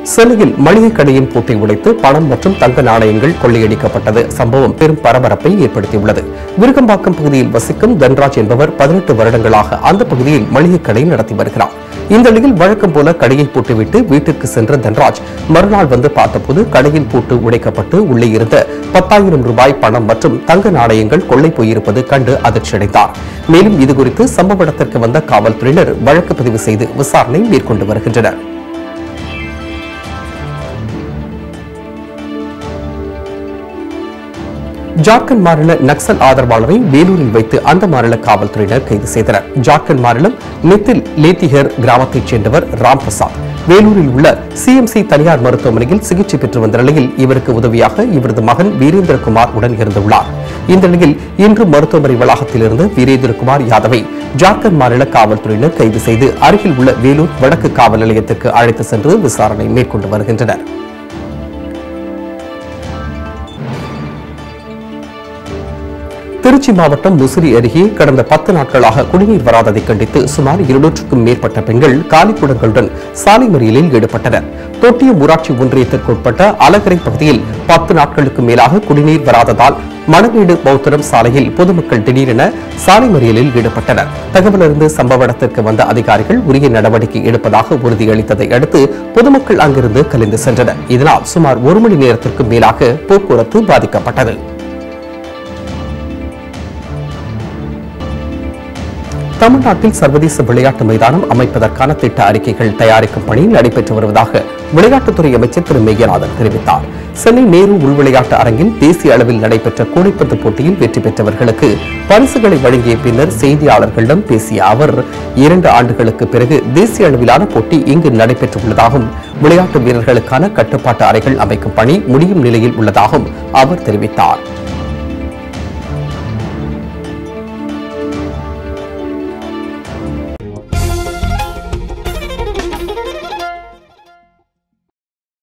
சென்னையில் மளிகை கடையின் பூட்டை உடைத்து பணம் மற்றும் தங்க நாணயங்கள் கொள்ளையடிக்கப்பட்டது சம்பவம் பெரும் பரபரப்பை ஏற்படுத்தியுள்ளது விருகம்பாக்கம் பகுதியில் வசிக்கும் தன்ராஜ் என்பவர் பதினெட்டு வருடங்களாக அந்த பகுதியில் மளிகை கடை நடத்தி வருகிறார் இந்த நிலையில் வழக்கம் போல கடையை பூட்டிவிட்டு வீட்டிற்கு சென்ற தன்ராஜ் மறுநாள் வந்து பார்த்தபோது கடையின் பூட்டு உடைக்கப்பட்டு உள்ளே இருந்த பத்தாயிரம் ரூபாய் பணம் மற்றும் தங்க நாணயங்கள் கொள்ளை போயிருப்பது கண்டு அதிர்ச்சியடைந்தார் மேலும் இதுகுறித்து சம்பவ இடத்திற்கு வந்த காவல்துறையினர் வழக்கு பதிவு செய்து விசாரணை மேற்கொண்டு வருகின்றனர் ஜார்க்கண்ட் மாநில நக்சல் ஆதரவாளரை வேலூரில் வைத்து அந்த மாநில காவல்துறையினர் கைது செய்தனர் ஜார்க்கண்ட் மாநிலம் நித்தில் லேத்திஹர் கிராமத்தைச் சேர்ந்தவர் ராம் பிரசாத் வேலூரில் உள்ள சிஎம்சி தனியார் மருத்துவமனையில் சிகிச்சை பெற்று வந்த நிலையில் இவருக்கு உதவியாக இவரது மகன் வீரேந்திரகுமார் உடன் இருந்துள்ளார் இந்த நிலையில் இன்று மருத்துவமனை வளாகத்திலிருந்து வீரேந்திரகுமார் யாதவை ஜார்க்கண்ட் மாநில காவல்துறையினர் கைது செய்து அருகில் உள்ள வேலூர் வடக்கு காவல் நிலையத்திற்கு அழைத்து சென்று விசாரணை மேற்கொண்டு வருகின்றனர் திருச்சி மாவட்டம் முசிறி அருகே கடந்த பத்து நாட்களாக குடிநீர் வராததை கண்டித்து சுமார் இருநூற்றுக்கும் மேற்பட்ட பெண்கள் காலிக்குடங்களுடன் சாலை மறியலில் ஈடுபட்டனர் தொட்டியம் ஊராட்சி ஒன்றியத்திற்குட்பட்ட அலகரை பகுதியில் பத்து நாட்களுக்கு மேலாக குடிநீர் வராததால் மணவீடு பௌத்தரம் சாலையில் பொதுமக்கள் திடீரென சாலை மறியலில் ஈடுபட்டனர் தகவலறிந்து சம்பவ இடத்திற்கு வந்த அதிகாரிகள் உரிய நடவடிக்கை எடுப்பதாக உறுதியளித்ததை அடுத்து பொதுமக்கள் அங்கிருந்து கலைந்து சென்றனர் இதனால் சுமார் ஒரு மணி நேரத்திற்கு மேலாக போக்குவரத்து பாதிக்கப்பட்டது தமிழ்நாட்டில் சர்வதேச விளையாட்டு மைதானம் அமைப்பதற்கான திட்ட அறிக்கைகள் தயாரிக்கும் பணி நடைபெற்று வருவதாக விளையாட்டுத்துறை அமைச்சர் திரு மெய்யநாதன் தெரிவித்தார் சென்னை நேரு உள் விளையாட்டு அரங்கில் தேசிய அளவில் நடைபெற்ற கூடைப்பந்து போட்டியில் வெற்றி பெற்றவர்களுக்கு பரிசுகளை வழங்கிய பின்னர் செய்தியாளர்களிடம் பேசிய அவர் இரண்டு ஆண்டுகளுக்கு பிறகு தேசிய அளவிலான போட்டி இங்கு நடைபெற்றுள்ளதாகவும் விளையாட்டு வீரர்களுக்கான கட்டுப்பாட்டு அறைகள் அமைக்கும் பணி முடியும் நிலையில் உள்ளதாகவும் அவர் தெரிவித்தார்